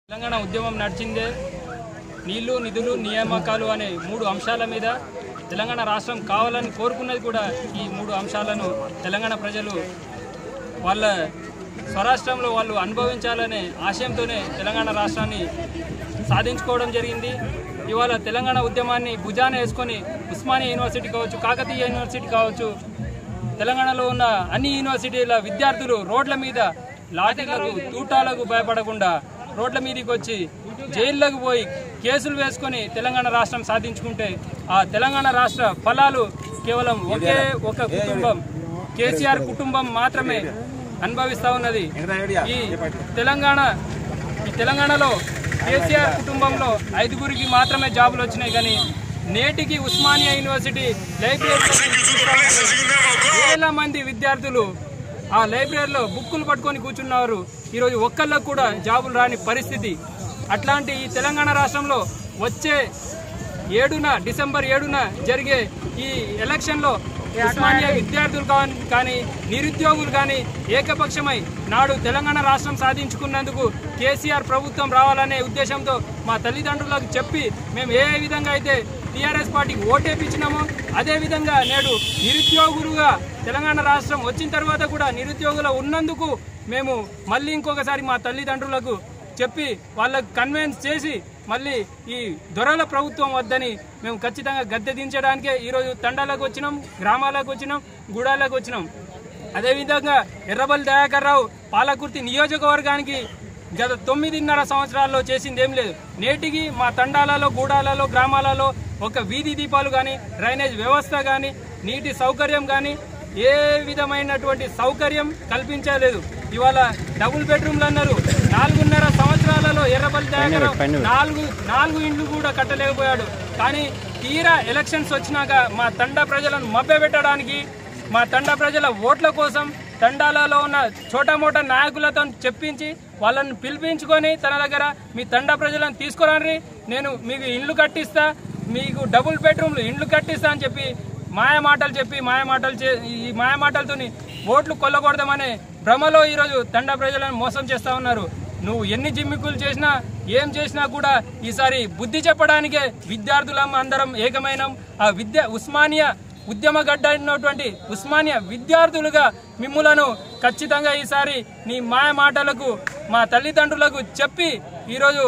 తెలంగాణ ఉద్యమం నడిచిందే నీళ్లు నిధులు నియామకాలు అనే మూడు అంశాల మీద తెలంగాణ రాష్ట్రం కావాలని కోరుకున్నది కూడా ఈ మూడు అంశాలను తెలంగాణ ప్రజలు వాళ్ళ స్వరాష్ట్రంలో వాళ్ళు అనుభవించాలనే ఆశయంతోనే తెలంగాణ రాష్ట్రాన్ని సాధించుకోవడం జరిగింది ఇవాళ తెలంగాణ ఉద్యమాన్ని భుజాన వేసుకొని ఉస్మానియా యూనివర్సిటీ కావచ్చు కాకతీయ యూనివర్సిటీ కావచ్చు తెలంగాణలో ఉన్న అన్ని యూనివర్సిటీల విద్యార్థులు రోడ్ల మీద లాఠీలకు తూటాలకు భయపడకుండా రోడ్ల మీదకి వచ్చి జైల్లోకి పోయి కేసులు వేసుకొని తెలంగాణ రాష్ట్రం సాధించుకుంటే ఆ తెలంగాణ రాష్ట్ర ఫలాలు కేవలం ఒకే ఒక కుటుంబం కేసీఆర్ కుటుంబం మాత్రమే అనుభవిస్తా ఉన్నది ఈ తెలంగాణ ఈ తెలంగాణలో కేసీఆర్ కుటుంబంలో ఐదుగురికి మాత్రమే జాబులు వచ్చినాయి కానీ నేటికి ఉస్మానియా యూనివర్సిటీ లైబ్రరీ వేల మంది విద్యార్థులు ఆ లైబ్రరీలో బుక్కులు పట్టుకొని కూర్చున్నారు ఈరోజు ఒక్కళ్ళకు కూడా జాబులు రాని పరిస్థితి అట్లాంటి ఈ తెలంగాణ రాష్ట్రంలో వచ్చే ఏడున డిసెంబర్ ఏడున జరిగే ఈ ఎలక్షన్లో ఉస్మానియా విద్యార్థులు కాని- కానీ నిరుద్యోగులు కానీ ఏకపక్షమై నాడు తెలంగాణ రాష్ట్రం సాధించుకున్నందుకు కేసీఆర్ ప్రభుత్వం రావాలనే ఉద్దేశంతో మా తల్లిదండ్రులకు చెప్పి మేము ఏ విధంగా అయితే టీఆర్ఎస్ పార్టీకి ఓటేపించినామో అదే విధంగా నేడు నిరుద్యోగులుగా తెలంగాణ రాష్ట్రం వచ్చిన తర్వాత కూడా నిరుద్యోగులు ఉన్నందుకు మేము మళ్ళీ ఇంకొకసారి మా తల్లిదండ్రులకు చెప్పి వాళ్ళకు కన్విన్స్ చేసి మళ్ళీ ఈ దొరల ప్రభుత్వం వద్దని మేము ఖచ్చితంగా గద్దె దించడానికే ఈరోజు తండాలకు వచ్చినాం గ్రామాలకు వచ్చినాం గూడాలకు వచ్చినాం అదేవిధంగా ఎర్రబల్లి దయాకర్ రావు పాలకుర్తి నియోజకవర్గానికి గత తొమ్మిదిన్నర సంవత్సరాల్లో చేసింది ఏం లేదు నేటికి మా తండాలలో గూడాలలో గ్రామాలలో ఒక వీధి దీపాలు కానీ డ్రైనేజ్ వ్యవస్థ కానీ నీటి సౌకర్యం కానీ ఏ విధమైనటువంటి సౌకర్యం కల్పించలేదు ఇవాళ డబుల్ బెడ్రూమ్లు అన్నారు నాలుగున్నర సంవత్సరాలలో ఎర్రబల్లి దయాకర్ రావు నాలుగు నాలుగు ఇండ్లు కూడా కట్టలేకపోయాడు కానీ తీరా ఎలక్షన్స్ వచ్చినాక మా తండా ప్రజలను మభ్యపెట్టడానికి మా తండా ప్రజల ఓట్ల కోసం తండాలలో ఉన్న చోటా మోటా నాయకులతో చెప్పించి వాళ్ళని పిలిపించుకొని తన దగ్గర మీ తండా ప్రజలను తీసుకురండి నేను మీకు ఇండ్లు కట్టిస్తా మీకు డబుల్ బెడ్రూమ్లు ఇండ్లు కట్టిస్తా అని చెప్పి మాయ మాటలు చెప్పి మాయ మాటలు చే ఈ మాయ మాటలతోని ఓట్లు కొల్లకూడదామనే భ్రమలో ఈరోజు తండా ప్రజలను మోసం చేస్తా ఉన్నారు నువ్వు ఎన్ని జిమ్మికులు చేసినా ఏం చేసినా కూడా ఈసారి బుద్ధి చెప్పడానికే విద్యార్థులం అందరం ఏకమైనం ఆ విద్య ఉస్మానియా ఉద్యమగడ్డ అయినటువంటి ఉస్మానియా విద్యార్థులుగా మిమ్ములను ఖచ్చితంగా ఈసారి నీ మాయ మాటలకు మా తల్లిదండ్రులకు చెప్పి ఈరోజు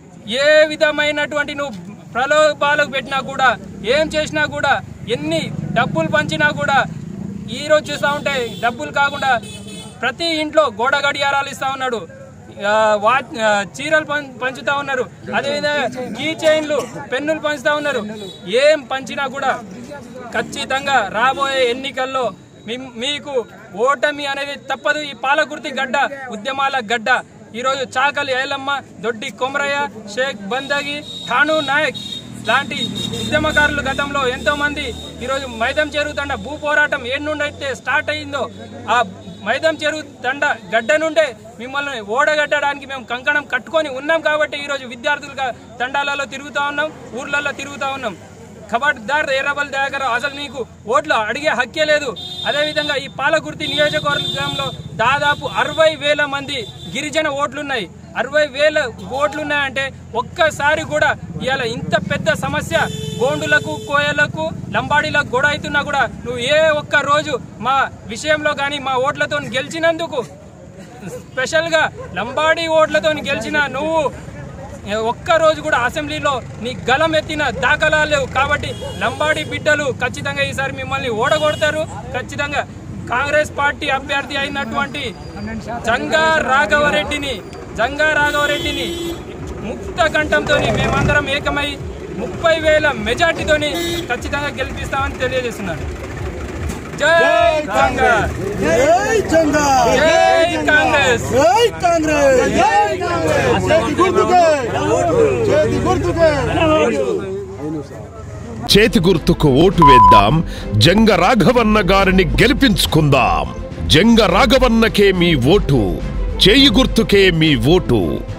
ఏ విధమైనటువంటి నువ్వు ప్రలోభాలకు పెట్టినా కూడా ఏం చేసినా కూడా ఎన్ని డబ్బులు పంచినా కూడా ఈరోజు చూస్తూ ఉంటే డబ్బులు కాకుండా ప్రతి ఇంట్లో గోడ గడియారాలు ఇస్తా ఉన్నాడు ఆ, వా ఆ, చీరలు పం- పంచుతా ఉన్నారు అదేవిధంగా కీ చైన్లు పెన్నులు పంచుతా ఉన్నారు ఏం పంచినా కూడా ఖచ్చితంగా రాబోయే ఎన్నికల్లో మీ- మీకు ఓటమి అనేది తప్పదు ఈ పాలకుర్తి గడ్డ ఉద్యమాల గడ్డ ఈరోజు చాకలి ఏలమ్మ దొడ్డి కొమరయ్య షేక్ బందగి ఠాను నాయక్ లాంటి ఉద్యమకారులు గతంలో ఎంతో మంది ఈరోజు మైదం చెరువు తండ భూ పోరాటం ఏ నుండి అయితే స్టార్ట్ అయిందో ఆ మైదం చెరువు తండ గడ్డ నుండే మిమ్మల్ని ఓడగట్టడానికి మేము కంకణం కట్టుకొని ఉన్నాం కాబట్టి ఈరోజు విద్యార్థులుగా తండాలలో తిరుగుతా ఉన్నాం ఊర్లలో తిరుగుతా ఉన్నాం ఖబర్దార్ ఎర్రబల్ దయాకర్ అసలు నీకు ఓట్లు అడిగే హక్కే లేదు అదేవిధంగా ఈ పాలకుర్తి నియోజకవర్గంలో దాదాపు అరవై వేల మంది గిరిజన ఓట్లున్నాయి అరవై వేల ఓట్లున్నాయంటే ఒక్కసారి కూడా ఇవాళ ఇంత పెద్ద సమస్య గోండులకు కోయలకు లంబాడీలకు గొడవ అవుతున్నా కూడా నువ్వు ఏ ఒక్క రోజు మా విషయంలో కానీ మా ఓట్లతో గెలిచినందుకు స్పెషల్గా లంబాడీ ఓట్లతో గెలిచిన నువ్వు ఒక్క రోజు కూడా అసెంబ్లీలో నీ గలం ఎత్తిన దాఖలాలు లేవు కాబట్టి లంబాడి బిడ్డలు ఖచ్చితంగా ఈసారి మిమ్మల్ని ఓడగొడతారు ఖచ్చితంగా కాంగ్రెస్ పార్టీ అభ్యర్థి అయినటువంటి జంగా రాఘవరెడ్డిని జంగా రాఘవరెడ్డిని ముక్త కంఠంతో మేమందరం ఏకమై ముప్పై వేల మెజార్టీతోని ఖచ్చితంగా గెలిపిస్తామని తెలియజేస్తున్నాను జై కాంగ్రెస్ జై చందా జై కాంగ్రెస్ జై కాంగ్రెస్ జై కాంగ్రెస్ చేతి గుర్తుకే చేతి గుర్తుకే చేతి గుర్తుకు ఓటు వేద్దాం జంగ రాఘవన్న గారిని గెలిపించుకుందాం జంగ రాఘవన్నకే మీ ఓటు చేయి గుర్తుకే మీ ఓటు